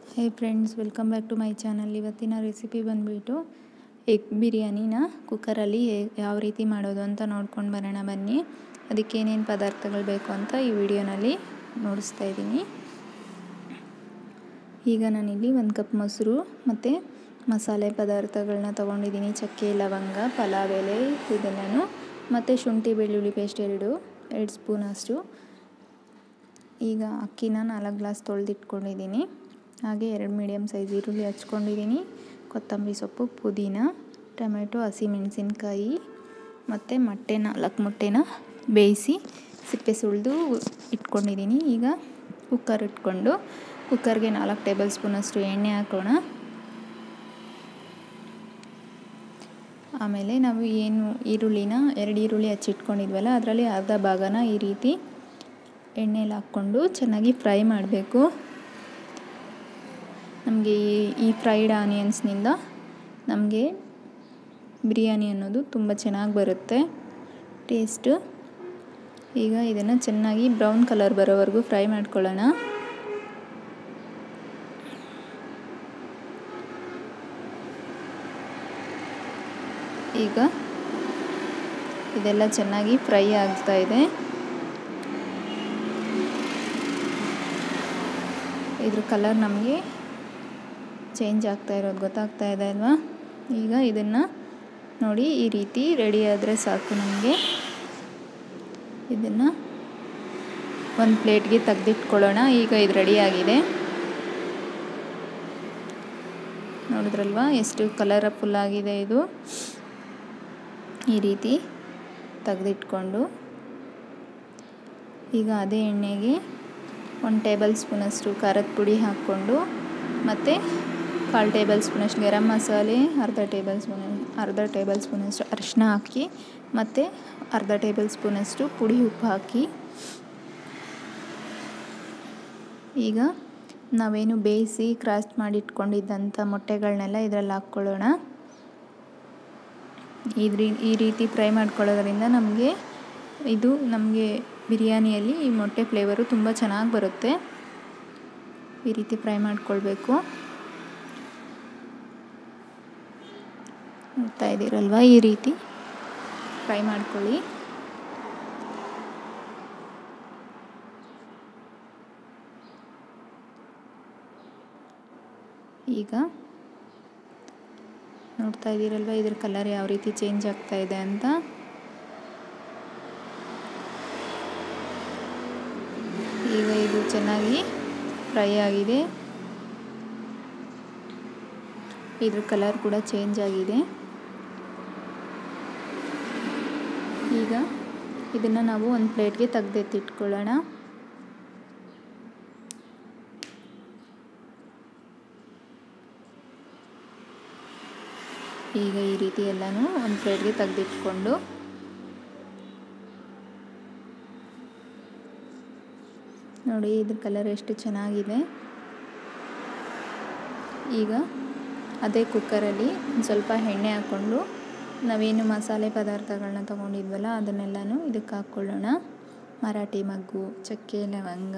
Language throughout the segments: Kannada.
hey friends welcome back to my channel ಇವತ್ತಿನ ರೆಸಿಪಿ ಬಂದುಬಿಟ್ಟು ಎಗ್ ಬಿರಿಯಾನಿನ ಕುಕ್ಕರಲ್ಲಿ ಯಾವ ರೀತಿ ಮಾಡೋದು ಅಂತ ನೋಡ್ಕೊಂಡು ಬರೋಣ ಬನ್ನಿ ಅದಕ್ಕೆ ಏನೇನು ಪದಾರ್ಥಗಳು ಬೇಕು ಅಂತ ಈ ವಿಡಿಯೋನಲ್ಲಿ ನೋಡಿಸ್ತಾ ಇದ್ದೀನಿ ಈಗ ನಾನಿಲ್ಲಿ ಒಂದು ಕಪ್ ಮೊಸರು ಮತ್ತು ಮಸಾಲೆ ಪದಾರ್ಥಗಳನ್ನ ತೊಗೊಂಡಿದ್ದೀನಿ ಚಕ್ಕೆ ಲವಂಗ ಪಲಾವ್ ಎಲೆ ಇದೆಲ್ಲನೂ ಮತ್ತು ಶುಂಠಿ ಬೆಳ್ಳುಳ್ಳಿ ಪೇಸ್ಟ್ ಎರಡು ಎರಡು ಸ್ಪೂನ್ ಅಷ್ಟು ಈಗ ಅಕ್ಕಿನ ನಾಲ್ಕು ಗ್ಲಾಸ್ ತೊಳೆದಿಟ್ಕೊಂಡಿದ್ದೀನಿ ಹಾಗೆ ಎರಡು ಮೀಡಿಯಮ್ ಸೈಜ್ ಈರುಳ್ಳಿ ಹಚ್ಕೊಂಡಿದ್ದೀನಿ ಕೊತ್ತಂಬರಿ ಸೊಪ್ಪು ಪುದೀನ ಟೊಮೆಟೊ ಹಸಿಮೆಣಸಿನ್ಕಾಯಿ ಮತ್ತು ಮೊಟ್ಟೆ ನಾಲ್ಕು ಮೊಟ್ಟೆನ ಬೇಯಿಸಿ ಸಿಪ್ಪೆ ಸುಳಿದು ಇಟ್ಕೊಂಡಿದ್ದೀನಿ ಈಗ ಕುಕ್ಕರ್ ಇಟ್ಕೊಂಡು ಕುಕ್ಕರ್ಗೆ ನಾಲ್ಕು ಟೇಬಲ್ ಸ್ಪೂನಷ್ಟು ಎಣ್ಣೆ ಹಾಕೋಣ ಆಮೇಲೆ ನಾವು ಏನು ಈರುಳ್ಳಿನ ಎರಡು ಈರುಳ್ಳಿ ಹಚ್ಚಿಟ್ಕೊಂಡಿದ್ವಲ್ಲ ಅದರಲ್ಲಿ ಅರ್ಧ ಭಾಗನ ಈ ರೀತಿ ಎಣ್ಣೆಲಿ ಹಾಕ್ಕೊಂಡು ಚೆನ್ನಾಗಿ ಫ್ರೈ ಮಾಡಬೇಕು ನಮಗೆ ಈ ಈ ಫ್ರೈಡ್ ಆನಿಯನ್ಸ್ನಿಂದ ನಮಗೆ ಬಿರಿಯಾನಿ ಅನ್ನೋದು ತುಂಬ ಚೆನ್ನಾಗಿ ಬರುತ್ತೆ ಟೇಸ್ಟು ಈಗ ಇದನ್ನು ಚೆನ್ನಾಗಿ ಬ್ರೌನ್ ಕಲರ್ ಬರೋವರೆಗೂ ಫ್ರೈ ಮಾಡ್ಕೊಳ್ಳೋಣ ಈಗ ಇದೆಲ್ಲ ಚೆನ್ನಾಗಿ ಫ್ರೈ ಆಗ್ತಾ ಇದೆ ಇದ್ರ ಕಲರ್ ನಮಗೆ ಚೇಂಜ್ ಆಗ್ತಾ ಇರೋದು ಗೊತ್ತಾಗ್ತಾ ಇದೆ ಅಲ್ವಾ ಈಗ ಇದನ್ನು ನೋಡಿ ಈ ರೀತಿ ರೆಡಿ ಆದರೆ ಸಾಕು ನಮಗೆ ಇದನ್ನು ಒಂದು ಪ್ಲೇಟ್ಗೆ ತೆಗೆದಿಟ್ಕೊಳ್ಳೋಣ ಈಗ ಇದು ರೆಡಿಯಾಗಿದೆ ನೋಡಿದ್ರಲ್ವಾ ಎಷ್ಟು ಕಲರ್ಫುಲ್ ಆಗಿದೆ ಇದು ಈ ರೀತಿ ತೆಗೆದಿಟ್ಕೊಂಡು ಈಗ ಅದೇ ಎಣ್ಣೆಗೆ ಒಂದು ಟೇಬಲ್ ಸ್ಪೂನಷ್ಟು ಖಾರದ ಪುಡಿ ಹಾಕ್ಕೊಂಡು ಮತ್ತು ಕಾಲು ಟೇಬಲ್ ಸ್ಪೂನಷ್ಟು ಗರಂ ಮಸಾಲೆ ಅರ್ಧ ಟೇಬಲ್ ಸ್ಪೂನ್ ಅರ್ಧ ಟೇಬಲ್ ಸ್ಪೂನಷ್ಟು ಅರಿಶಿನ ಹಾಕಿ ಮತ್ತು ಅರ್ಧ ಟೇಬಲ್ ಸ್ಪೂನಷ್ಟು ಪುಡಿ ಉಪ್ಪು ಹಾಕಿ ಈಗ ನಾವೇನು ಬೇಯಿಸಿ ಕ್ರಾಸ್ ಮಾಡಿ ಇಟ್ಕೊಂಡಿದ್ದಂಥ ಮೊಟ್ಟೆಗಳನ್ನೆಲ್ಲ ಇದರಲ್ಲಿ ಹಾಕ್ಕೊಳ್ಳೋಣ ಇದ್ರಿ ಈ ರೀತಿ ಫ್ರೈ ಮಾಡ್ಕೊಳ್ಳೋದ್ರಿಂದ ನಮಗೆ ಇದು ನಮಗೆ ಬಿರಿಯಾನಿಯಲ್ಲಿ ಈ ಮೊಟ್ಟೆ ಫ್ಲೇವರು ತುಂಬ ಚೆನ್ನಾಗಿ ಬರುತ್ತೆ ಈ ರೀತಿ ಫ್ರೈ ಮಾಡ್ಕೊಳ್ಬೇಕು ನೋಡ್ತಾ ಇದ್ದೀರಲ್ವ ಈ ರೀತಿ ಫ್ರೈ ಮಾಡ್ಕೊಳ್ಳಿ ಈಗ ನೋಡ್ತಾ ಇದ್ದೀರಲ್ವ ಇದ್ರ ಕಲರ್ ಯಾವ ರೀತಿ ಚೇಂಜ್ ಆಗ್ತಾ ಇದೆ ಅಂತ ಈಗ ಇದು ಚೆನ್ನಾಗಿ ಫ್ರೈ ಆಗಿದೆ ಇದ್ರ ಕಲರ್ ಕೂಡ ಚೇಂಜ್ ಆಗಿದೆ ಈಗ ಇದನ್ನು ನಾವು ಒಂದು ಪ್ಲೇಟ್ಗೆ ತೆಗೆದೆತ್ತಿಟ್ಕೊಳ್ಳೋಣ ಈಗ ಈ ರೀತಿ ಎಲ್ಲನೂ ಒಂದು ಪ್ಲೇಟ್ಗೆ ತೆಗೆದಿಟ್ಕೊಂಡು ನೋಡಿ ಇದ್ರ ಕಲರ್ ಎಷ್ಟು ಚೆನ್ನಾಗಿದೆ ಈಗ ಅದೇ ಕುಕ್ಕರಲ್ಲಿ ಒಂದು ಸ್ವಲ್ಪ ಎಣ್ಣೆ ಹಾಕ್ಕೊಂಡು ನಾವೇನು ಮಸಾಲೆ ಪದಾರ್ಥಗಳನ್ನ ತೊಗೊಂಡಿದ್ವಲ್ಲ ಅದನ್ನೆಲ್ಲನೂ ಇದಕ್ಕೆ ಹಾಕ್ಕೊಳ್ಳೋಣ ಮರಾಠಿ ಮಗ್ಗು ಚಕ್ಕೆ ಲವಂಗ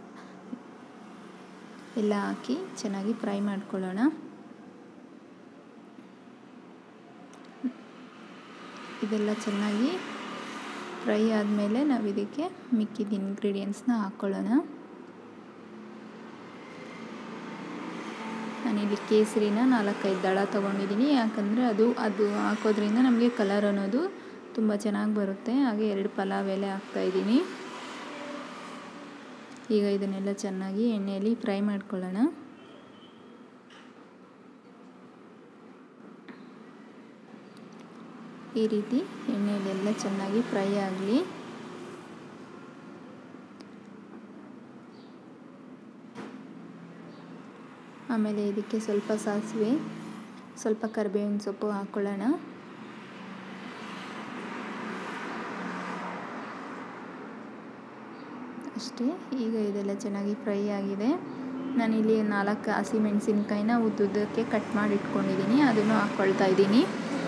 ಎಲ್ಲ ಹಾಕಿ ಚೆನ್ನಾಗಿ ಫ್ರೈ ಮಾಡ್ಕೊಳ್ಳೋಣ ಇದೆಲ್ಲ ಚೆನ್ನಾಗಿ ಫ್ರೈ ಆದಮೇಲೆ ನಾವು ಇದಕ್ಕೆ ಮಿಕ್ಕಿದ ಇಂಗ್ರೀಡಿಯೆಂಟ್ಸ್ನ ಹಾಕ್ಕೊಳ್ಳೋಣ ನಾನಿಲ್ಲಿ ಕೇಸರಿನ ನಾಲ್ಕೈದು ದಳ ತೊಗೊಂಡಿದ್ದೀನಿ ಯಾಕಂದರೆ ಅದು ಅದು ಹಾಕೋದ್ರಿಂದ ನಮಗೆ ಕಲರ್ ಅನ್ನೋದು ತುಂಬ ಚೆನ್ನಾಗಿ ಬರುತ್ತೆ ಹಾಗೆ ಎರಡು ಪಲಾವ್ ಎಲೆ ಹಾಕ್ತಾಯಿದ್ದೀನಿ ಈಗ ಇದನ್ನೆಲ್ಲ ಚೆನ್ನಾಗಿ ಎಣ್ಣೆಯಲ್ಲಿ ಫ್ರೈ ಮಾಡ್ಕೊಳ್ಳೋಣ ಈ ರೀತಿ ಎಣ್ಣೆಯಲ್ಲೆಲ್ಲ ಚೆನ್ನಾಗಿ ಫ್ರೈ ಆಗಲಿ ಆಮೇಲೆ ಇದಕ್ಕೆ ಸ್ವಲ್ಪ ಸಾಸಿವೆ ಸ್ವಲ್ಪ ಕರಿಬೇವಿನ ಸೊಪ್ಪು ಹಾಕ್ಕೊಳ್ಳೋಣ ಅಷ್ಟೇ ಈಗ ಇದೆಲ್ಲ ಚೆನ್ನಾಗಿ ಫ್ರೈ ಆಗಿದೆ ನಾನಿಲ್ಲಿ ನಾಲ್ಕು ಹಸಿ ಮೆಣಸಿನ್ಕಾಯಿನ ಉದ್ದುದ್ದಕ್ಕೆ ಕಟ್ ಮಾಡಿ ಇಟ್ಕೊಂಡಿದ್ದೀನಿ ಅದನ್ನು ಹಾಕ್ಕೊಳ್ತಾ ಇದ್ದೀನಿ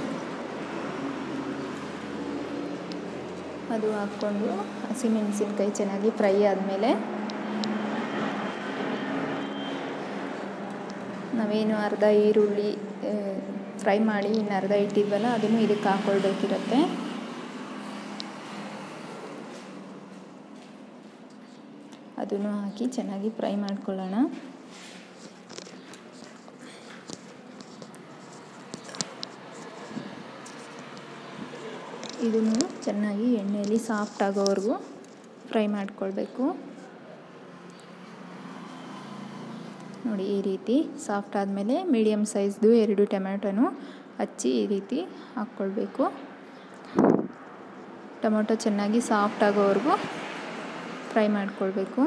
ಅದು ಹಾಕ್ಕೊಂಡು ಹಸಿಮೆಣಸಿನ್ಕಾಯಿ ಚೆನ್ನಾಗಿ ಫ್ರೈ ಆದಮೇಲೆ ನಾವೇನು ಅರ್ಧ ಈರುಳ್ಳಿ ಫ್ರೈ ಮಾಡಿ ಇನ್ನು ಅರ್ಧ ಇಟ್ಟಿದ್ವಲ್ಲ ಅದನ್ನು ಇದಕ್ಕೆ ಹಾಕ್ಕೊಳ್ಬೇಕಿರುತ್ತೆ ಅದನ್ನು ಹಾಕಿ ಚೆನ್ನಾಗಿ ಫ್ರೈ ಮಾಡ್ಕೊಳ್ಳೋಣ ಇದನ್ನು ಚೆನ್ನಾಗಿ ಎಣ್ಣೆಯಲ್ಲಿ ಸಾಫ್ಟ್ ಆಗೋವರೆಗೂ ಫ್ರೈ ಮಾಡ್ಕೊಳ್ಬೇಕು ನೋಡಿ ಈ ರೀತಿ ಸಾಫ್ಟ್ ಆದಮೇಲೆ ಮೀಡಿಯಮ್ ಸೈಜ್ದು ಎರಡು ಟೊಮ್ಯಾಟೊನು ಹಚ್ಚಿ ಈ ರೀತಿ ಹಾಕ್ಕೊಳ್ಬೇಕು ಟೊಮೊಟೊ ಚೆನ್ನಾಗಿ ಸಾಫ್ಟ್ ಆಗೋವರೆಗೂ ಫ್ರೈ ಮಾಡ್ಕೊಳ್ಬೇಕು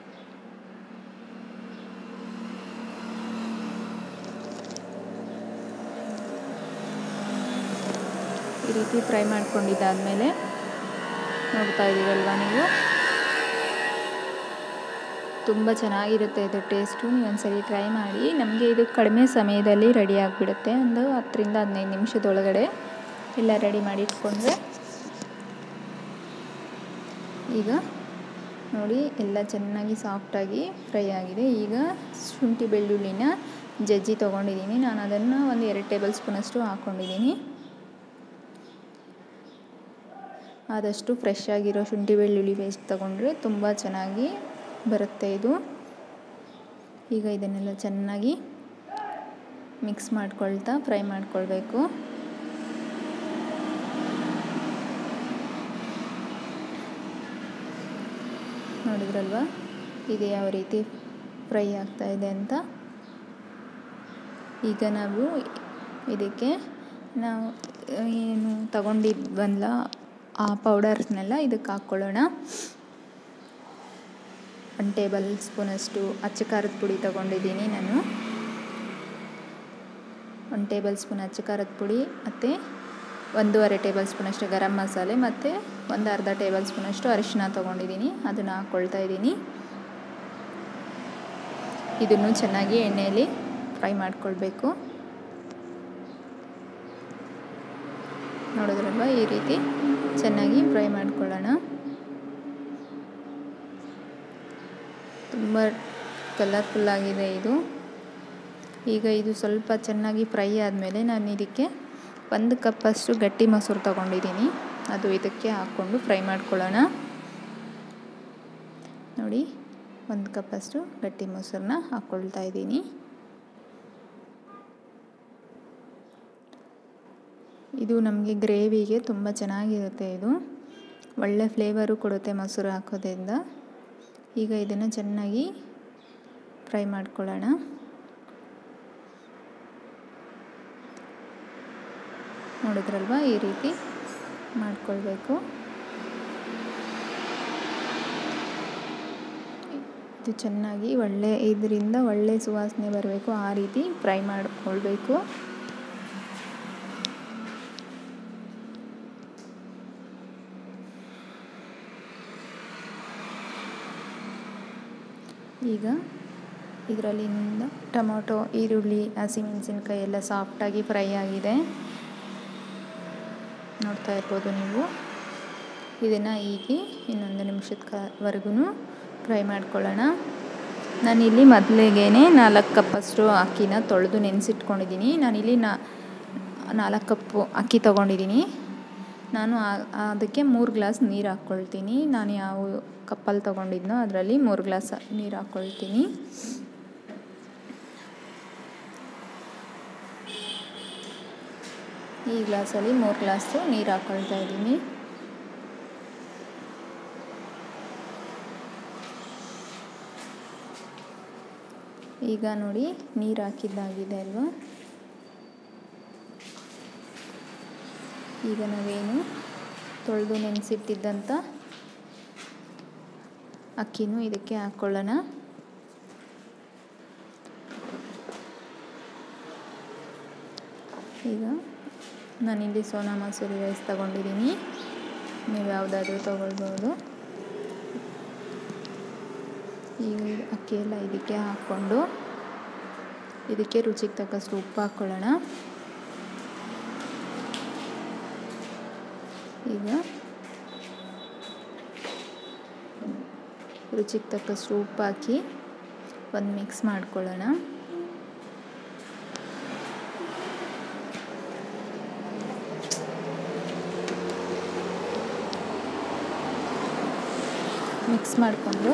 ಈ ರೀತಿ ಫ್ರೈ ಮಾಡ್ಕೊಂಡಿದ್ದಾದಮೇಲೆ ನೋಡ್ತಾ ಇದ್ದೀರಲ್ವ ನೀವು ತುಂಬ ಚೆನ್ನಾಗಿರುತ್ತೆ ಇದು ಟೇಸ್ಟು ನೀವು ಒಂದ್ಸರಿ ಟ್ರೈ ಮಾಡಿ ನಮಗೆ ಇದು ಕಡಿಮೆ ಸಮಯದಲ್ಲಿ ರೆಡಿ ಆಗಿಬಿಡುತ್ತೆ ಒಂದು ಹತ್ತರಿಂದ ಹದಿನೈದು ನಿಮಿಷದೊಳಗಡೆ ಎಲ್ಲ ರೆಡಿ ಮಾಡಿ ಇಟ್ಕೊಂಡ್ರೆ ಈಗ ನೋಡಿ ಎಲ್ಲ ಚೆನ್ನಾಗಿ ಸಾಫ್ಟಾಗಿ ಫ್ರೈ ಆಗಿದೆ ಈಗ ಶುಂಠಿ ಬೆಳ್ಳುಳ್ಳಿನ ಜಜ್ಜಿ ತೊಗೊಂಡಿದ್ದೀನಿ ನಾನು ಅದನ್ನು ಒಂದು ಎರಡು ಟೇಬಲ್ ಸ್ಪೂನಷ್ಟು ಹಾಕ್ಕೊಂಡಿದ್ದೀನಿ ಆದಷ್ಟು ಫ್ರೆಶ್ ಆಗಿರೋ ಶುಂಠಿ ಬೆಳ್ಳುಳ್ಳಿ ಪೇಸ್ಟ್ ತೊಗೊಂಡ್ರೆ ತುಂಬ ಚೆನ್ನಾಗಿ ಬರುತ್ತೆ ಇದು ಈಗ ಇದನ್ನೆಲ್ಲ ಚೆನ್ನಾಗಿ ಮಿಕ್ಸ್ ಮಾಡ್ಕೊಳ್ತಾ ಫ್ರೈ ಮಾಡ್ಕೊಳ್ಬೇಕು ನೋಡಿದ್ರಲ್ವ ಇದು ಯಾವ ರೀತಿ ಫ್ರೈ ಆಗ್ತಾ ಇದೆ ಅಂತ ಈಗ ನಾವು ಇದಕ್ಕೆ ನಾವು ಏನು ತಗೊಂಡಿದ್ವಲ್ಲ ಆ ಪೌಡರ್ಸ್ನೆಲ್ಲ ಇದಕ್ಕೆ ಹಾಕ್ಕೊಳ್ಳೋಣ ಒನ್ ಟೇಬಲ್ ಸ್ಪೂನಷ್ಟು ಅಚ್ಚ ಖಾರದ ಪುಡಿ ತೊಗೊಂಡಿದ್ದೀನಿ ನಾನು ಒನ್ ಟೇಬಲ್ ಸ್ಪೂನ್ ಅಚ್ಚ ಖಾರದ ಪುಡಿ ಮತ್ತು ಒಂದೂವರೆ ಟೇಬಲ್ ಸ್ಪೂನಷ್ಟು ಗರಂ ಮಸಾಲೆ ಮತ್ತು ಒಂದು ಅರ್ಧ ಟೇಬಲ್ ಸ್ಪೂನಷ್ಟು ಅರಿಶಿನ ತೊಗೊಂಡಿದ್ದೀನಿ ಅದನ್ನು ಹಾಕ್ಕೊಳ್ತಾ ಇದ್ದೀನಿ ಇದನ್ನು ಚೆನ್ನಾಗಿ ಎಣ್ಣೆಯಲ್ಲಿ ಫ್ರೈ ಮಾಡ್ಕೊಳ್ಬೇಕು ನೋಡಿದ್ರಲ್ವ ಈ ರೀತಿ ಚೆನ್ನಾಗಿ ಫ್ರೈ ಮಾಡ್ಕೊಳ್ಳೋಣ ತುಂಬ ಕಲರ್ಫುಲ್ಲಾಗಿದೆ ಇದು ಈಗ ಇದು ಸ್ವಲ್ಪ ಚೆನ್ನಾಗಿ ಫ್ರೈ ಆದಮೇಲೆ ನಾನು ಇದಕ್ಕೆ ಒಂದು ಕಪ್ಪಷ್ಟು ಗಟ್ಟಿ ಮೊಸರು ತೊಗೊಂಡಿದ್ದೀನಿ ಅದು ಇದಕ್ಕೆ ಹಾಕ್ಕೊಂಡು ಫ್ರೈ ಮಾಡ್ಕೊಳ್ಳೋಣ ನೋಡಿ ಒಂದು ಕಪ್ಪಷ್ಟು ಗಟ್ಟಿ ಮೊಸರನ್ನ ಹಾಕ್ಕೊಳ್ತಾ ಇದ್ದೀನಿ ಇದು ನಮಗೆ ಗ್ರೇವಿಗೆ ತುಂಬ ಚೆನ್ನಾಗಿರುತ್ತೆ ಇದು ಒಳ್ಳೆ ಫ್ಲೇವರು ಕೊಡುತ್ತೆ ಮೊಸರು ಹಾಕೋದ್ರಿಂದ ಈಗ ಇದನ್ನು ಚೆನ್ನಾಗಿ ಫ್ರೈ ಮಾಡ್ಕೊಳ್ಳೋಣ ನೋಡಿದ್ರಲ್ವ ಈ ರೀತಿ ಮಾಡ್ಕೊಳ್ಬೇಕು ಇದು ಚೆನ್ನಾಗಿ ಒಳ್ಳೆ ಇದರಿಂದ ಒಳ್ಳೆ ಸುವಾಸನೆ ಬರಬೇಕು ಆ ರೀತಿ ಫ್ರೈ ಮಾಡಿಕೊಳ್ಬೇಕು ಈಗ ಇದರಲ್ಲಿಂದ ಟೊಮೊಟೊ ಈರುಳ್ಳಿ ಹಸಿಮೆಣಸಿನ್ಕಾಯಿ ಎಲ್ಲ ಸಾಫ್ಟಾಗಿ ಫ್ರೈ ಆಗಿದೆ ನೋಡ್ತಾ ಇರ್ಬೋದು ನೀವು ಇದನ್ನು ಹೀಗೆ ಇನ್ನೊಂದು ನಿಮಿಷದವರೆಗೂ ಫ್ರೈ ಮಾಡ್ಕೊಳ್ಳೋಣ ನಾನಿಲ್ಲಿ ಮೊದಲಿಗೆ ನಾಲ್ಕು ಕಪ್ಪಷ್ಟು ಅಕ್ಕಿನ ತೊಳೆದು ನೆನೆಸಿಟ್ಕೊಂಡಿದ್ದೀನಿ ನಾನಿಲ್ಲಿ ನಾ ನಾಲ್ಕು ಕಪ್ಪು ಅಕ್ಕಿ ತೊಗೊಂಡಿದ್ದೀನಿ ನಾನು ಅದಕ್ಕೆ ಮೂರು ಗ್ಲಾಸ್ ನೀರು ಹಾಕ್ಕೊಳ್ತೀನಿ ನಾನು ಯಾವ ಕಪ್ಪಲ್ಲಿ ತೊಗೊಂಡಿದ್ನೋ ಅದರಲ್ಲಿ ಮೂರು ಗ್ಲಾಸ್ ನೀರು ಹಾಕ್ಕೊಳ್ತೀನಿ ಈ ಗ್ಲಾಸಲ್ಲಿ ಮೂರು ಗ್ಲಾಸು ನೀರು ಹಾಕ್ಕೊಳ್ತಾ ಇದ್ದೀನಿ ಈಗ ನೋಡಿ ನೀರು ಹಾಕಿದ್ದಾಗಿದೆ ಅಲ್ವಾ ಈಗ ನಾವೇನು ತೊಳೆದು ನೆನೆಸಿಟ್ಟಿದ್ದಂಥ ಅಕ್ಕಿನೂ ಇದಕ್ಕೆ ಹಾಕ್ಕೊಳ್ಳೋಣ ಈಗ ನಾನಿಲ್ಲಿ ಸೋನಾ ಮಸೂರಿ ರೈಸ್ ತಗೊಂಡಿದ್ದೀನಿ ನೀವು ಯಾವುದಾದ್ರೂ ತೊಗೊಳ್ಬೋದು ಈಗ ಅಕ್ಕಿ ಎಲ್ಲ ಇದಕ್ಕೆ ಹಾಕ್ಕೊಂಡು ಇದಕ್ಕೆ ರುಚಿಗೆ ತಕ್ಕಷ್ಟು ಉಪ್ಪು ಹಾಕ್ಕೊಳ್ಳೋಣ ಈಗ ರುಚಿಗೆ ತಕ್ಕಷ್ಟು ಉಪ್ಪು ಹಾಕಿ ಒಂದು ಮಿಕ್ಸ್ ಮಾಡ್ಕೊಳ್ಳೋಣ ಮಿಕ್ಸ್ ಮಾಡಿಕೊಂಡು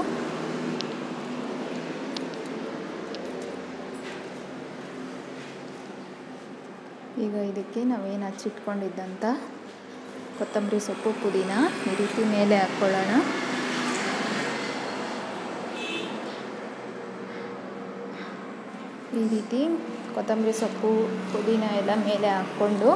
ಈಗ ಇದಕ್ಕೆ ನಾವೇನು ಹಚ್ಚಿಟ್ಕೊಂಡಿದ್ದಂಥ ಕೊತ್ತಂಬರಿ ಸೊಪ್ಪು ಪುದೀನ ಈ ರೀತಿ ಮೇಲೆ ಹಾಕ್ಕೊಳ್ಳೋಣ ಈ ರೀತಿ ಕೊತ್ತಂಬರಿ ಸೊಪ್ಪು ಪುದೀನ ಎಲ್ಲ ಮೇಲೆ ಹಾಕ್ಕೊಂಡು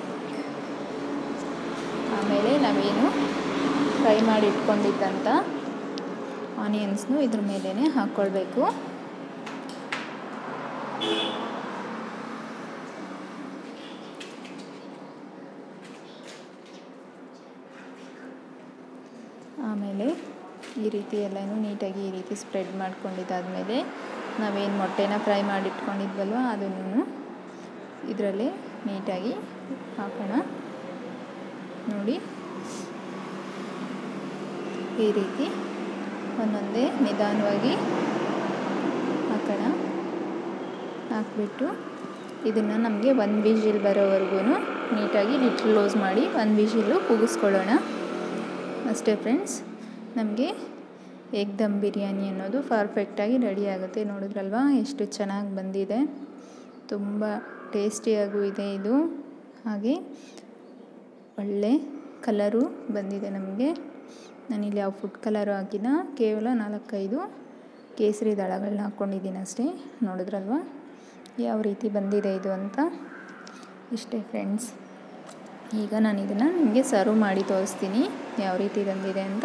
ಆಮೇಲೆ ನಾವೇನು ಫ್ರೈ ಮಾಡಿ ಇಟ್ಕೊಂಡಿದ್ದಂಥ ಆನಿಯನ್ಸ್ನು ಇದ್ರ ಮೇಲೇ ಹಾಕ್ಕೊಳ್ಬೇಕು ಆಮೇಲೆ ಈ ರೀತಿ ಎಲ್ಲನೂ ನೀಟಾಗಿ ಈ ರೀತಿ ಸ್ಪ್ರೆಡ್ ಮಾಡ್ಕೊಂಡಿದ್ದಾದಮೇಲೆ ನಾವೇನು ಮೊಟ್ಟೆನ ಫ್ರೈ ಮಾಡಿ ಇಟ್ಕೊಂಡಿದ್ವಲ್ವ ಅದನ್ನು ಇದರಲ್ಲಿ ನೀಟಾಗಿ ಹಾಕೋಣ ನೋಡಿ ಈ ರೀತಿ ಒಂದೊಂದೇ ನಿಧಾನವಾಗಿ ಹಾಕೋಣ ಹಾಕ್ಬಿಟ್ಟು ಇದನ್ನು ನಮಗೆ ಒಂದು ವಿಜಿಲ್ ಬರೋವರೆಗೂ ನೀಟಾಗಿ ಲಿಟ್ ಕ್ಲೋಸ್ ಮಾಡಿ ಒಂದು ವಿಜಿಲು ಕೂಗಿಸ್ಕೊಳ್ಳೋಣ ಅಷ್ಟೇ ಫ್ರೆಂಡ್ಸ್ ನಮಗೆ ಎಗ್ ದಮ್ ಬಿರಿಯಾನಿ ಅನ್ನೋದು ಪರ್ಫೆಕ್ಟಾಗಿ ರೆಡಿ ಆಗುತ್ತೆ ನೋಡಿದ್ರಲ್ವಾ ಎಷ್ಟು ಚೆನ್ನಾಗಿ ಬಂದಿದೆ ತುಂಬ ಟೇಸ್ಟಿಯಾಗೂ ಇದೆ ಇದು ಹಾಗೆ ಒಳ್ಳೆ ಕಲರು ಬಂದಿದೆ ನಮಗೆ ನಾನಿಲ್ಲಿ ಯಾವ ಫುಡ್ ಕಲರು ಹಾಕಿನ ಕೇವಲ ನಾಲ್ಕೈದು ಕೇಸರಿ ದಳಗಳನ್ನ ಹಾಕ್ಕೊಂಡಿದ್ದೀನಿ ಅಷ್ಟೇ ನೋಡಿದ್ರಲ್ವ ಯಾವ ರೀತಿ ಬಂದಿದೆ ಇದು ಅಂತ ಇಷ್ಟೇ ಫ್ರೆಂಡ್ಸ್ ಈಗ ನಾನು ಇದನ್ನು ನಿಮಗೆ ಸರ್ವ್ ಮಾಡಿ ತೋರಿಸ್ತೀನಿ ಯಾವ ರೀತಿ ಬಂದಿದೆ ಅಂತ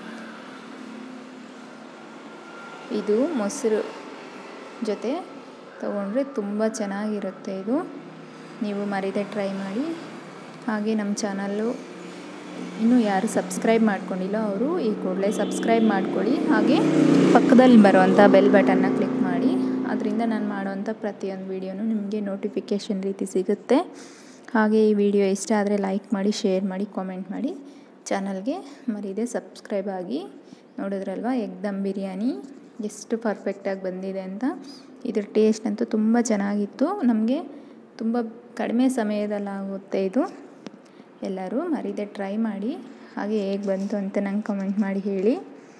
ಇದು ಮೊಸರು ಜೊತೆ ತೊಗೊಂಡ್ರೆ ತುಂಬ ಚೆನ್ನಾಗಿರುತ್ತೆ ಇದು ನೀವು ಮರಿದೆ ಟ್ರೈ ಮಾಡಿ ಹಾಗೆ ನಮ್ಮ ಚಾನಲ್ಲು ಇನ್ನೂ ಯಾರು ಸಬ್ಸ್ಕ್ರೈಬ್ ಮಾಡ್ಕೊಂಡಿಲ್ಲ ಅವರು ಈ ಕೂಡಲೇ ಸಬ್ಸ್ಕ್ರೈಬ್ ಮಾಡ್ಕೊಳ್ಳಿ ಹಾಗೆ ಪಕ್ಕದಲ್ಲಿ ಬರುವಂಥ ಬೆಲ್ ಬಟನ್ನ ಕ್ಲಿಕ್ ಮಾಡಿ ಅದರಿಂದ ನಾನು ಮಾಡೋವಂಥ ಪ್ರತಿಯೊಂದು ವೀಡಿಯೋನು ನಿಮಗೆ ನೋಟಿಫಿಕೇಷನ್ ರೀತಿ ಸಿಗುತ್ತೆ ಹಾಗೆ ಈ ವಿಡಿಯೋ ಇಷ್ಟ ಆದರೆ ಲೈಕ್ ಮಾಡಿ ಶೇರ್ ಮಾಡಿ ಕಾಮೆಂಟ್ ಮಾಡಿ ಚಾನಲ್ಗೆ ಮರಿದೆ ಸಬ್ಸ್ಕ್ರೈಬ್ ಆಗಿ ನೋಡಿದ್ರಲ್ವ ಎಗ್ ದಮ್ ಬಿರಿಯಾನಿ ಎಷ್ಟು ಪರ್ಫೆಕ್ಟಾಗಿ ಬಂದಿದೆ ಅಂತ ಇದ್ರ ಟೇಸ್ಟ್ ಅಂತೂ ತುಂಬ ಚೆನ್ನಾಗಿತ್ತು ನಮಗೆ ತುಂಬ ಕಡಿಮೆ ಸಮಯದಲ್ಲಾಗುತ್ತೆ ಇದು ಎಲ್ಲರೂ ಮರಿದೆ ಟ್ರೈ ಮಾಡಿ ಹಾಗೆ ಹೇಗೆ ಬಂತು ಅಂತ ನಂಗೆ ಕಮೆಂಟ್ ಮಾಡಿ ಹೇಳಿ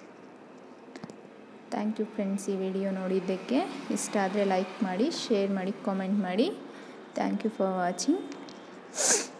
ಥ್ಯಾಂಕ್ ಯು ಫ್ರೆಂಡ್ಸ್ ಈ ವಿಡಿಯೋ ನೋಡಿದ್ದಕ್ಕೆ ಇಷ್ಟ ಆದರೆ ಲೈಕ್ ಮಾಡಿ ಶೇರ್ ಮಾಡಿ ಕಾಮೆಂಟ್ ಮಾಡಿ ಥ್ಯಾಂಕ್ ಯು ಫಾರ್ ವಾಚಿಂಗ್